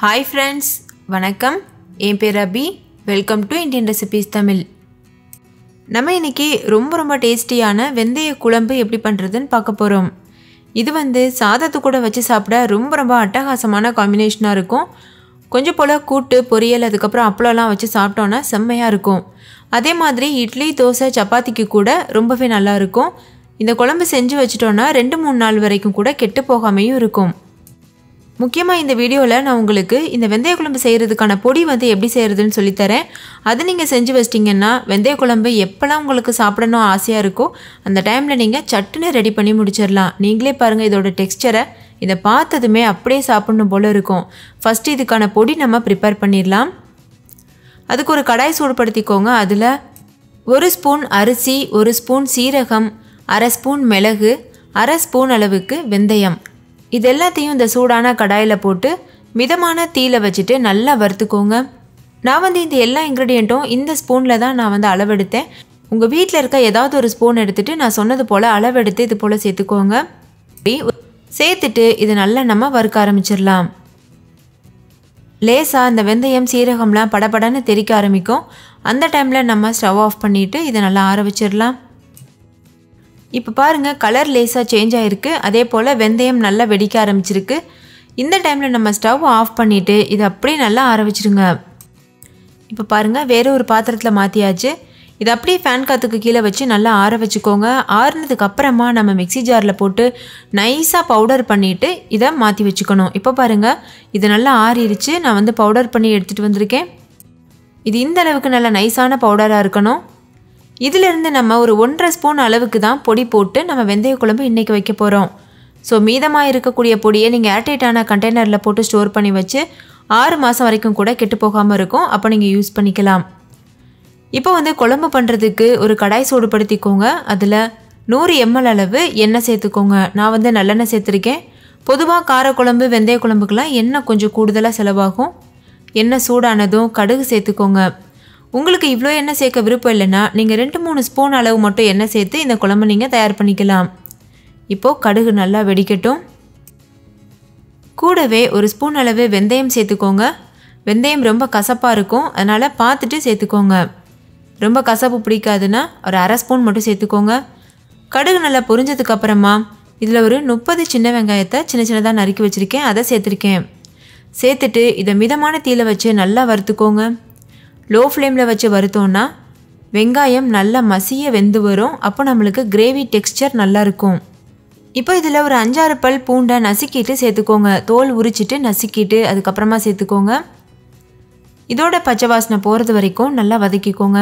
hi friends வணக்கம் என் பேர் Abhi welcome to Indian recipes Tamil நம்ம இன்னைக்கு ரொம்ப ரொம்ப டேஸ்டியான வெந்தய குழம்பு எப்படி பண்ணுறதுன்னு பார்க்க போகிறோம் இது வந்து சாதத்து கூட வச்சு சாப்பிட ரொம்ப ரொம்ப அட்டகாசமான காம்பினேஷனாக இருக்கும் கொஞ்சம் போல் கூட்டு பொரியல் அதுக்கப்புறம் அப்பளம்லாம் வச்சு சாப்பிட்டோன்னா செம்மையாக இருக்கும் அதே மாதிரி இட்லி தோசை சப்பாத்திக்கு கூட ரொம்பவே நல்லா இருக்கும் இந்த குழம்பு செஞ்சு வச்சிட்டோன்னா ரெண்டு மூணு நாள் வரைக்கும் கூட கெட்டு போகாமையும் இருக்கும் முக்கியமாக இந்த வீடியோவில் நான் உங்களுக்கு இந்த வெந்தய குழம்பு செய்கிறதுக்கான பொடி வந்து எப்படி செய்கிறதுன்னு சொல்லித்தரேன் அது நீங்கள் செஞ்சு வச்சிட்டிங்கன்னா வெந்தய குழம்பு எப்போல்லாம் உங்களுக்கு சாப்பிடணும் ஆசையாக இருக்கோ அந்த டைமில் நீங்கள் சட்டுன்னு ரெடி பண்ணி முடிச்சிடலாம் நீங்களே பாருங்கள் இதோட டெக்ஸ்சரை இதை பார்த்ததுமே அப்படியே சாப்பிடணும் போல் இருக்கும் ஃபஸ்ட்டு இதுக்கான பொடி நம்ம ப்ரிப்பேர் பண்ணிடலாம் அதுக்கு ஒரு கடாய் சூடுபடுத்திக்கோங்க அதில் ஒரு ஸ்பூன் அரிசி ஒரு ஸ்பூன் சீரகம் அரை ஸ்பூன் மிளகு அரை ஸ்பூன் அளவுக்கு வெந்தயம் இது எல்லாத்தையும் இந்த சூடான கடாயில் போட்டு மிதமான தீயில வச்சுட்டு நல்லா வறுத்துக்கோங்க நான் வந்து இந்த எல்லா இன்க்ரீடியண்ட்டும் இந்த ஸ்பூனில் தான் நான் வந்து அளவெடுத்தேன் உங்கள் வீட்டில் இருக்க ஏதாவது ஒரு ஸ்பூன் எடுத்துகிட்டு நான் சொன்னது போல் அளவெடுத்து இது போல் சேர்த்துக்கோங்க இப்படி சேர்த்துட்டு இதை நல்லா நம்ம வறுக்க ஆரம்பிச்சிடலாம் லேசாக இந்த வெந்தயம் சீரகம்லாம் படபடன்னு தெறிக்க ஆரம்பிக்கும் அந்த டைமில் நம்ம ஸ்டவ் ஆஃப் பண்ணிவிட்டு இதை நல்லா ஆற வச்சிடலாம் இப்போ பாருங்கள் கலர் லேசாக சேஞ்ச் ஆகிருக்கு அதே போல் வெந்தயம் நல்லா வெடிக்க ஆரம்பிச்சிருக்கு இந்த டைமில் நம்ம ஸ்டவ் ஆஃப் பண்ணிவிட்டு இதை அப்படியே நல்லா ஆற வச்சிருங்க இப்போ பாருங்கள் வேறு ஒரு பாத்திரத்தில் மாற்றியாச்சு இது அப்படியே ஃபேன் காற்றுக்கு கீழே வச்சு நல்லா ஆற வச்சுக்கோங்க ஆறுனதுக்கு அப்புறமா நம்ம மிக்சி ஜாரில் போட்டு நைஸாக பவுடர் பண்ணிவிட்டு இதை மாற்றி வச்சுக்கணும் இப்போ பாருங்கள் இது நல்லா ஆறிடுச்சு நான் வந்து பவுடர் பண்ணி எடுத்துகிட்டு வந்திருக்கேன் இது இந்த அளவுக்கு நல்லா நைஸான பவுடராக இருக்கணும் இதிலிருந்து நம்ம ஒரு ஒன்றரை ஸ்பூன் அளவுக்கு தான் பொடி போட்டு நம்ம வெந்தய குழம்பு இன்றைக்கி வைக்க போகிறோம் ஸோ மீதமாக இருக்கக்கூடிய பொடியை நீங்கள் ஏர்டைட்டான கண்டெய்னரில் போட்டு ஸ்டோர் பண்ணி வச்சு ஆறு மாதம் வரைக்கும் கூட கெட்டு போகாமல் இருக்கும் அப்போ நீங்கள் யூஸ் பண்ணிக்கலாம் இப்போ வந்து குழம்பு பண்ணுறதுக்கு ஒரு கடாய் சூடுபடுத்திக்கோங்க அதில் நூறு எம்எல் அளவு எண்ணெய் சேர்த்துக்கோங்க நான் வந்து நல்லெண்ணெய் சேர்த்துருக்கேன் பொதுவாக காரக்குழம்பு வெந்தய குழம்புக்கெலாம் எண்ணெய் கொஞ்சம் கூடுதலாக செலவாகும் எண்ணெய் சூடானதும் கடுகு சேர்த்துக்கோங்க உங்களுக்கு இவ்வளோ எண்ணெய் சேர்க்க விருப்பம் இல்லைன்னா நீங்கள் ரெண்டு மூணு ஸ்பூன் அளவு மட்டும் எண்ணெய் சேர்த்து இந்த குழம்பு நீங்கள் தயார் பண்ணிக்கலாம் இப்போது கடுகு நல்லா வெடிக்கட்டும் கூடவே ஒரு ஸ்பூன் அளவு வெந்தயம் சேர்த்துக்கோங்க வெந்தயம் ரொம்ப கசப்பாக இருக்கும் அதனால் பார்த்துட்டு சேர்த்துக்கோங்க ரொம்ப கசப்பு பிடிக்காதுன்னா ஒரு அரை ஸ்பூன் மட்டும் சேர்த்துக்கோங்க கடுகு நல்லா பொரிஞ்சதுக்கு அப்புறமா இதில் ஒரு முப்பது சின்ன வெங்காயத்தை சின்ன சின்னதாக நறுக்கி வச்சுருக்கேன் அதை சேர்த்துருக்கேன் சேர்த்துட்டு இதை மிதமான தீயில வச்சு நல்லா வறுத்துக்கோங்க லோ ஃப்ளேமில் வச்சு வறுத்தோன்னா வெங்காயம் நல்லா மசிய வெந்து வரும் அப்போ நம்மளுக்கு கிரேவி டெக்ஸ்சர் நல்லா இருக்கும் இப்போ இதில் ஒரு அஞ்சாறு பல் பூண்டை நசுக்கிட்டு சேர்த்துக்கோங்க தோல் உரிச்சிட்டு நசுக்கிட்டு அதுக்கப்புறமா சேர்த்துக்கோங்க இதோட பச்சை வாசனை போகிறது வரைக்கும் நல்லா வதக்கிக்கோங்க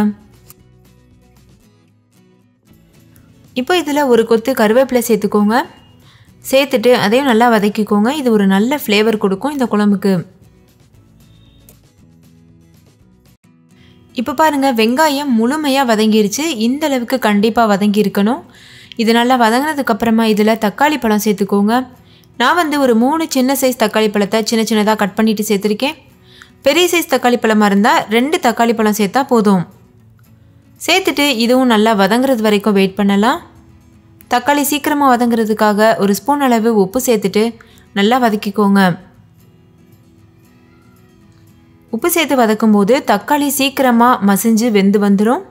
இப்போ இதில் ஒரு கொத்து கருவேப்பிலை சேர்த்துக்கோங்க சேர்த்துட்டு அதையும் நல்லா வதக்கிக்கோங்க இது ஒரு நல்ல ஃப்ளேவர் கொடுக்கும் இந்த குழம்புக்கு இப்போ பாருங்கள் வெங்காயம் முழுமையாக வதங்கிருச்சு இந்த அளவுக்கு கண்டிப்பாக வதங்கி இருக்கணும் இது நல்லா வதங்கினதுக்கப்புறமா இதில் தக்காளி பழம் சேர்த்துக்கோங்க நான் வந்து ஒரு மூணு சின்ன சைஸ் தக்காளி பழத்தை சின்ன சின்னதாக கட் பண்ணிவிட்டு சேர்த்துருக்கேன் பெரிய சைஸ் தக்காளி பழமாக இருந்தால் ரெண்டு தக்காளி பழம் சேர்த்தா போதும் சேர்த்துட்டு இதுவும் நல்லா வதங்குறது வரைக்கும் வெயிட் பண்ணலாம் தக்காளி சீக்கிரமாக வதங்குறதுக்காக ஒரு ஸ்பூன் அளவு உப்பு சேர்த்துட்டு நல்லா வதக்கிக்கோங்க உப்பு சேர்த்து வதக்கும் போது தக்காளி சீக்கிரமாக மசிஞ்சு வெந்து வந்துடும்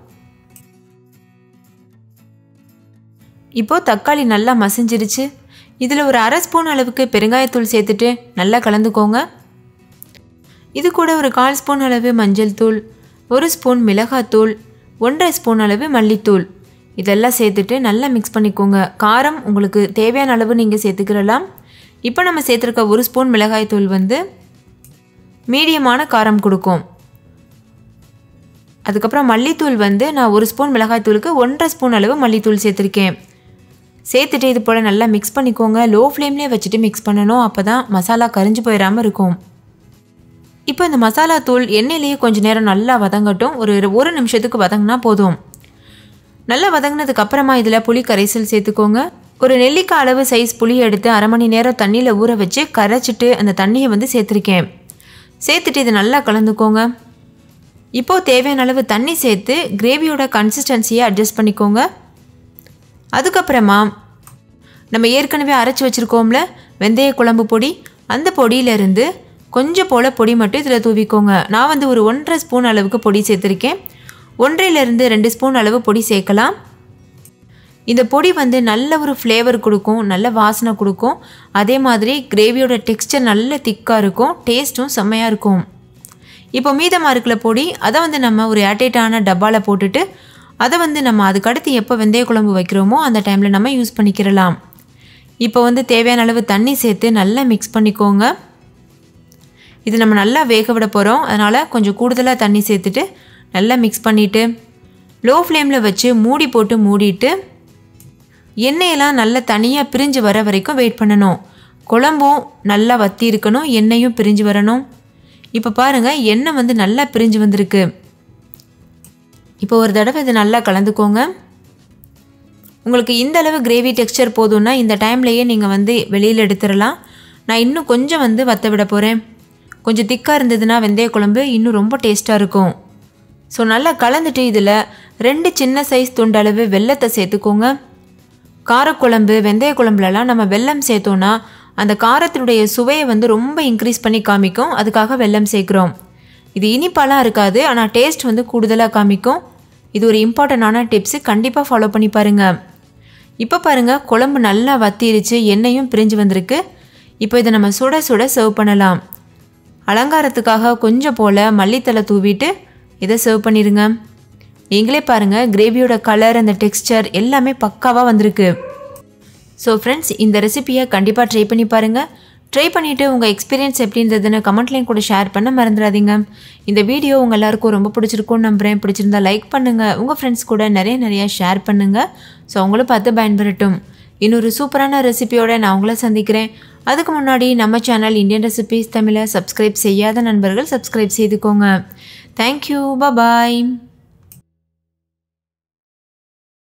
இப்போது தக்காளி நல்லா மசிஞ்சிருச்சு இதில் ஒரு அரை ஸ்பூன் அளவுக்கு பெருங்காயத்தூள் சேர்த்துட்டு நல்லா கலந்துக்கோங்க இது கூட ஒரு கால் ஸ்பூன் அளவு மஞ்சள் தூள் ஒரு ஸ்பூன் மிளகாத்தூள் ஒன்றரை ஸ்பூன் அளவு மல்லித்தூள் இதெல்லாம் சேர்த்துட்டு நல்லா மிக்ஸ் பண்ணிக்கோங்க காரம் உங்களுக்கு தேவையான அளவு நீங்கள் சேர்த்துக்கிறலாம் இப்போ நம்ம சேர்த்துருக்க ஒரு ஸ்பூன் மிளகாய்த்தூள் வந்து மீடியமான காரம் கொடுக்கும் அதுக்கப்புறம் மல்லித்தூள் வந்து நான் ஒரு ஸ்பூன் மிளகாய்த்தூளுக்கு ஒன்றரை ஸ்பூன் அளவு மல்லித்தூள் சேர்த்துருக்கேன் சேர்த்துட்டு இது போல் நல்லா மிக்ஸ் பண்ணிக்கோங்க லோ ஃப்ளேம்லேயே வச்சுட்டு மிக்ஸ் பண்ணணும் அப்போ தான் மசாலா கரிஞ்சு போயிடாமல் இருக்கும் இப்போ இந்த மசாலா தூள் எண்ணெயிலேயே கொஞ்சம் நேரம் நல்லா வதங்கட்டும் ஒரு ஒரு நிமிஷத்துக்கு வதங்கினா போதும் நல்லா வதங்கினதுக்கு அப்புறமா இதில் புளி கரைசல் சேர்த்துக்கோங்க ஒரு நெல்லிக்காய் அளவு சைஸ் புளி எடுத்து அரை மணி நேரம் தண்ணியில் ஊற வச்சு கரைச்சிட்டு அந்த தண்ணியை வந்து சேர்த்துருக்கேன் சேர்த்துட்டு இதை நல்லா கலந்துக்கோங்க இப்போது தேவையான அளவு தண்ணி சேர்த்து கிரேவியோட கன்சிஸ்டன்சியை அட்ஜஸ்ட் பண்ணிக்கோங்க அதுக்கப்புறமா நம்ம ஏற்கனவே அரைச்சி வச்சுருக்கோம்ல வெந்தய குழம்பு பொடி அந்த பொடியிலேருந்து கொஞ்சம் போல் பொடி மட்டும் இதில் தூவிக்கோங்க நான் வந்து ஒரு ஒன்றரை ஸ்பூன் அளவுக்கு பொடி சேர்த்துருக்கேன் ஒன்றையிலேருந்து ரெண்டு ஸ்பூன் அளவு பொடி சேர்க்கலாம் இந்த பொடி வந்து நல்ல ஒரு ஃப்ளேவர் கொடுக்கும் நல்ல வாசனை கொடுக்கும் அதே மாதிரி கிரேவியோட டெக்ஸ்டர் நல்ல திக்காக இருக்கும் டேஸ்ட்டும் செம்மையாக இருக்கும் இப்போ மீதமாக இருக்கிற பொடி அதை வந்து நம்ம ஒரு ஏர்டைட்டான டப்பாவில் போட்டுட்டு அதை வந்து நம்ம அதுக்கடுத்து எப்போ வெந்தய குழம்பு வைக்கிறோமோ அந்த டைமில் நம்ம யூஸ் பண்ணிக்கிறலாம் இப்போ வந்து தேவையான அளவு தண்ணி சேர்த்து நல்லா மிக்ஸ் பண்ணிக்கோங்க இது நம்ம நல்லா வேக விட போகிறோம் அதனால் கொஞ்சம் கூடுதலாக தண்ணி சேர்த்துட்டு நல்லா மிக்ஸ் பண்ணிவிட்டு லோ ஃப்ளேமில் வச்சு மூடி போட்டு மூடிட்டு எண்ணெயெல்லாம் நல்லா தனியாக பிரிஞ்சு வர வரைக்கும் வெயிட் பண்ணணும் குழம்பும் நல்லா வத்தி இருக்கணும் எண்ணெயும் பிரிஞ்சு வரணும் இப்போ பாருங்கள் எண்ணெய் வந்து நல்லா பிரிஞ்சு வந்திருக்கு இப்போ ஒரு தடவை இது நல்லா கலந்துக்கோங்க உங்களுக்கு இந்த அளவு கிரேவி டெக்ஸ்சர் போதும்னா இந்த டைம்லையே நீங்கள் வந்து வெளியில் எடுத்துடலாம் நான் இன்னும் கொஞ்சம் வந்து வத்த விட போகிறேன் கொஞ்சம் திக்காக இருந்ததுன்னா வெந்தய குழம்பு இன்னும் ரொம்ப டேஸ்ட்டாக இருக்கும் ஸோ நல்லா கலந்துட்டு இதில் ரெண்டு சின்ன சைஸ் துண்டளவு வெள்ளத்தை சேர்த்துக்கோங்க காரக்குழம்பு வெந்தய குழம்புலலாம் நம்ம வெல்லம் சேர்த்தோன்னா அந்த காரத்தினுடைய சுவையை வந்து ரொம்ப இன்க்ரீஸ் பண்ணி காமிக்கும் அதுக்காக வெல்லம் சேர்க்குறோம் இது இனிப்பாலாம் இருக்காது ஆனால் டேஸ்ட் வந்து கூடுதலாக காமிக்கும் இது ஒரு இம்பார்ட்டண்டான டிப்ஸு கண்டிப்பாக ஃபாலோ பண்ணி பாருங்கள் இப்போ பாருங்கள் குழம்பு நல்லா வத்திருச்சு எண்ணெயும் பிரிஞ்சு வந்திருக்கு இப்போ இதை நம்ம சுட சுட சர்வ் பண்ணலாம் அலங்காரத்துக்காக கொஞ்சம் போல் மல்லித்தலை தூவிட்டு இதை சர்வ் பண்ணிடுங்க நீங்களே பாருங்கள் கிரேவியோட கலர் அந்த டெக்ஸ்டர் எல்லாமே பக்காவாக வந்திருக்கு ஸோ ஃப்ரெண்ட்ஸ் இந்த ரெசிபியை கண்டிப்பாக ட்ரை பண்ணி பாருங்கள் ட்ரை பண்ணிவிட்டு உங்கள் எக்ஸ்பீரியன்ஸ் எப்படி இருந்ததுன்னு கமெண்ட்லேயும் கூட ஷேர் பண்ண மறந்துடாதீங்க இந்த வீடியோ உங்கள் எல்லாருக்கும் ரொம்ப பிடிச்சிருக்கும்னு நம்புகிறேன் பிடிச்சிருந்தா லைக் பண்ணுங்கள் உங்கள் ஃப்ரெண்ட்ஸ் கூட நிறைய நிறைய ஷேர் பண்ணுங்கள் ஸோ அவங்களும் பார்த்து பயன்பெறட்டும் இன்னொரு சூப்பரான ரெசிபியோட நான் உங்களை சந்திக்கிறேன் அதுக்கு முன்னாடி நம்ம சேனல் இந்தியன் ரெசிபிஸ் தமிழை சப்ஸ்கிரைப் செய்யாத நண்பர்கள் சப்ஸ்கிரைப் செய்துக்கோங்க தேங்க்யூ பாய்